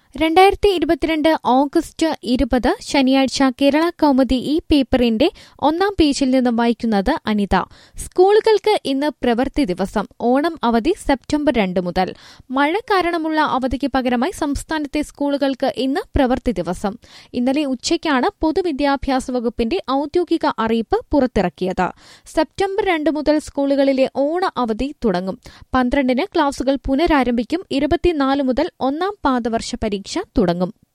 രണ്ടായിരത്തി ഇരുപത്തിരണ്ട് ഓഗസ്റ്റ് ഇരുപത് ശനിയാഴ്ച കേരള കൗമുദി ഈ പേപ്പറിന്റെ ഒന്നാം പേജിൽ നിന്ന് വായിക്കുന്നത് അനിത സ്കൂളുകൾക്ക് ഇന്ന് പ്രവൃത്തി ദിവസം ഓണം അവധി സെപ്റ്റംബർ രണ്ട് മുതൽ മഴ കാരണമുള്ള അവധിക്ക് പകരമായി സംസ്ഥാനത്തെ സ്കൂളുകൾക്ക് ഇന്ന് പ്രവൃത്തി ദിവസം ഇന്നലെ ഉച്ചയ്ക്കാണ് പൊതുവിദ്യാഭ്യാസ വകുപ്പിന്റെ ഔദ്യോഗിക അറിയിപ്പ് പുറത്തിറക്കിയത് സെപ്റ്റംബർ രണ്ട് മുതൽ സ്കൂളുകളിലെ ഓണ അവധി തുടങ്ങും പന്ത്രണ്ടിന് ക്ലാസുകൾ പുനരാരംഭിക്കും ഇരുപത്തിനാല് മുതൽ ഒന്നാം പാദവർഷ പരീക്ഷ തുടങ്ങും